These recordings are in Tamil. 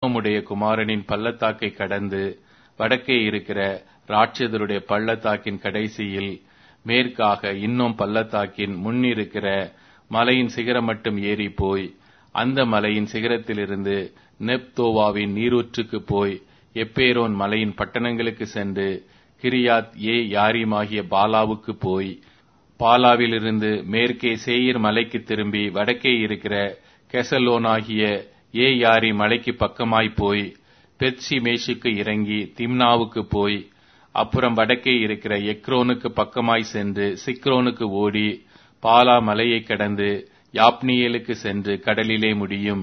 எப்புமுடைய குமாரனின் பள்ளத்தாக்கை கடந்து வடக்கே இருக்கிற ராட்சதருடைய பள்ளத்தாக்கின் கடைசியில் மேற்காக இன்னும் பள்ளத்தாக்கின் முன்னிருக்கிற மலையின் சிகரம் மட்டும் ஏறி போய் அந்த மலையின் சிகரத்திலிருந்து நெப்தோவாவின் நீரூற்றுக்கு போய் எப்பேரோன் மலையின் பட்டணங்களுக்கு சென்று கிரியாத் ஏ யாரிமாகிய பாலாவுக்கு போய் பாலாவிலிருந்து மேற்கே சேயீர் மலைக்கு திரும்பி வடக்கே இருக்கிற கெசலோனாகிய ஏ யாரி மலைக்கு பக்கமாய் போய் பெட்சி மேஷுக்கு இறங்கி திம்னாவுக்கு போய் அப்புறம் வடக்கே இருக்கிற எக்ரோனுக்கு பக்கமாய் சென்று சிக்ரோனுக்கு ஓடி பாலா மலையை கடந்து யாப்னியேலுக்கு சென்று கடலிலே முடியும்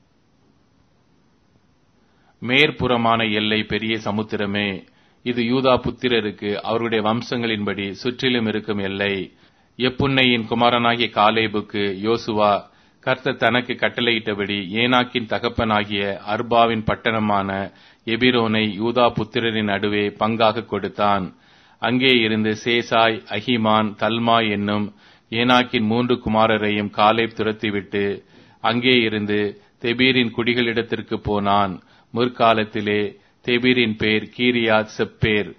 மேற்புறமான எல்லை பெரிய சமுத்திரமே இது யூதா புத்திரருக்கு அவருடைய வம்சங்களின்படி சுற்றிலும் இருக்கும் எல்லை எப்புன்னையின் குமாரனாகிய காலேபுக்கு யோசுவா கர்த்தர் தனக்கு கட்டளையிட்டபடி ஏனாக்கின் தகப்பனாகிய அர்பாவின் பட்டணமான எபிரோனை யூதா புத்திரரின் நடுவே பங்காக கொடுத்தான் அங்கே இருந்து சேசாய் அஹிமான் தல்மா என்னும் ஏனாக்கின் மூன்று குமாரரையும் காலேப் துரத்திவிட்டு அங்கே இருந்து தெபீரின் குடிகளிடத்திற்கு போனான் முற்காலத்திலே தெபீரின் பேர் கீரியாத் செப்பேர்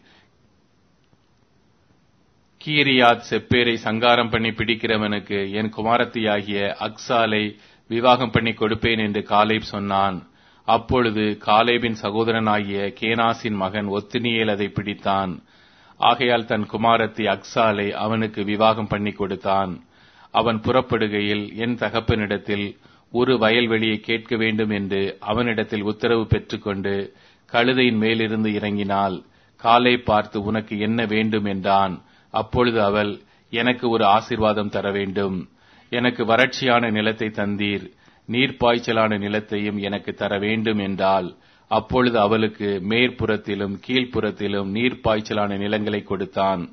கீரியாத் செப்பேரை சங்காரம் பண்ணி பிடிக்கிறவனுக்கு என் குமாரத்தியாகிய அக்சாலை விவாகம் பண்ணி கொடுப்பேன் என்று காலேப் சொன்னான் அப்பொழுது காலேபின் சகோதரனாகிய கேனாசின் மகன் ஒத்தினியேல் அதை பிடித்தான் ஆகையால் தன் குமாரத்தி அக்சாலை அவனுக்கு விவாகம் பண்ணி கொடுத்தான் அவன் புறப்படுகையில் என் தகப்பனிடத்தில் ஒரு வயல்வெளியை கேட்க வேண்டும் என்று அவனிடத்தில் உத்தரவு பெற்றுக்கொண்டு கழுதையின் மேலிருந்து இறங்கினாள் காலை பார்த்து உனக்கு என்ன வேண்டும் என்றான் அப்பொழுது அவள் எனக்கு ஒரு ஆசிர்வாதம் தர வேண்டும் எனக்கு வறட்சியான நிலத்தை தந்தீர் நீர்ப்பாய்ச்சலான நிலத்தையும் எனக்கு தர வேண்டும் என்றால் அப்பொழுது அவளுக்கு மேற்புறத்திலும் கீழ்ப்புறத்திலும் நீர்ப்பாய்ச்சலான நிலங்களை கொடுத்தான்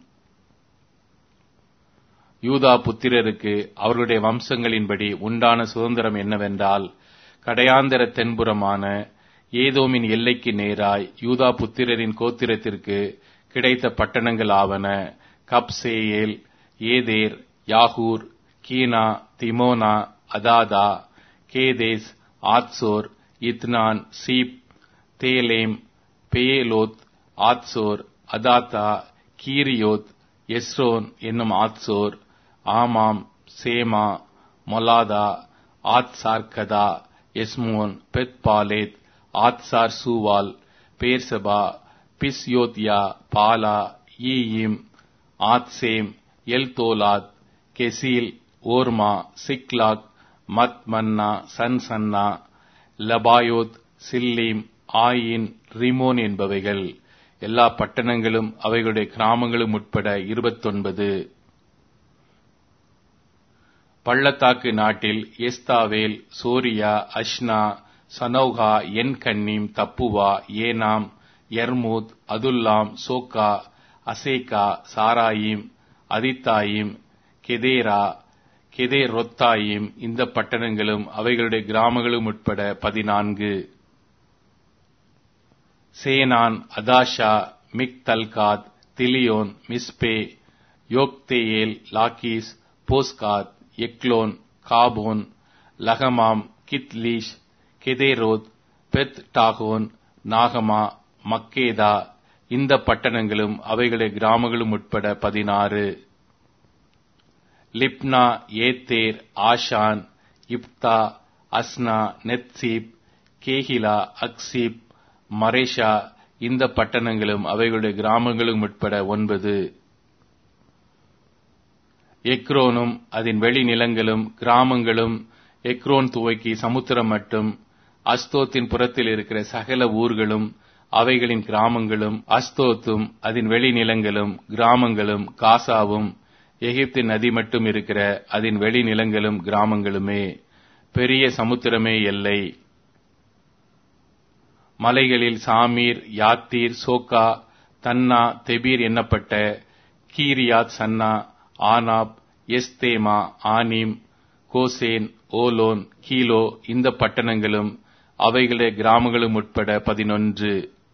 யூதா புத்திரருக்கு அவர்களுடைய வம்சங்களின்படி உண்டான சுதந்திரம் என்னவென்றால் கடையாந்தர தென்புறமான ஏதோமின் எல்லைக்கு நேராய் யூதா புத்திரரின் கோத்திரத்திற்கு கிடைத்த பட்டணங்கள் ஆவன கப்சேயேல் ஏதேர் யாகூர் கீனா திமோனா அதாதா கேதேஸ் ஆத்சோர் இத்னான் சீப் தேலேம் பேயலோத் ஆத்சோர் அதாத்தா கீரியோத் எஸ்ரோன் என்னும் ஆத்சோர் ஆமாம் சேமா மொலாதா ஆத்சார்கதா எஸ்மோன் பெத்பாலேத் ஆத்சார் சூவால் பேர்சபா பிஸ்யோத்யா பாலா ஈயிம் ஆத்சேம் எல்தோலாத் கெசீல் ஓர்மா சிக்லாக் மத் மன்னா சன்சன்னா லபாயோத் சில்லீம் ஆயின் ரிமோன் என்பவைகள் எல்லா பட்டணங்களும் அவைகளுடைய கிராமங்களும் உட்பட இருபத்தொன்பது பள்ளத்தாக்கு நாட்டில் எஸ்தாவேல் சோரியா அஷ்னா சனௌகா என் கன்னீம் தப்புவா ஏனாம் எர்மூத் அதுல்லாம் சோக்கா அசேகா சாராயிம் அதித்தாயிம் கெதேரா கெதேரொத்தாயிம் இந்த பட்டணங்களும் அவைகளுடைய கிராமங்களும் உட்பட பதினான்கு Zenan Hadashah Migdalgad Dilean Mizpeh Joktheel Lachish Bozkath Eglon Cabbon Lahmam Kithlish Gederoth Beth Dagon நாகமா மக்கேதா இந்த பட்டணங்களும் அவைகளுடைய கிராமங்களும் உட்பட பதினாறு லிப்னா ஏத்தேர் ஆஷான் இப்தா அஸ்னா நெத்சீப் கேஹிலா அக்சீப் மரேஷா இந்த பட்டணங்களும் அவைகளுடைய கிராமங்களும் உட்பட ஒன்பது எக்ரோனும் அதன் வெளிநிலங்களும் கிராமங்களும் எக்ரோன் துவக்கி சமுத்திரம் மட்டும் அஸ்தோத்தின் புறத்தில் இருக்கிற சகல ஊர்களும் அவைகளின் கிராமங்களும் அஸ்தோத்தும் அதன் வெளிநிலங்களும் கிராமங்களும் காசாவும் எகிப்தின் நதி மட்டும் இருக்கிற அதன் வெளிநிலங்களும் கிராமங்களுமே பெரிய சமுத்திரமே எல்லை மலைகளில் சாமீர் யாத்தீர் சோக்கா தன்னா தெபீர் என்னப்பட்ட Kirjath Sannah Anab Eshtemoh Anim Goshen Holon Giloh இந்த பட்டணங்களும் அவைகளுடைய கிராமங்களும் உட்பட பதினொன்று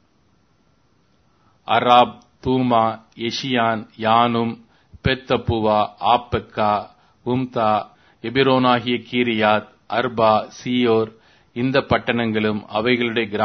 அராப் தூமா எஷியான் யானும் பெத்தப்புவா ஆப்பெக்கா உம்தா எபிரோனாகிய கீரியாத் அர்பா சியோர் இந்த பட்டணங்களும் அவைகளுடைய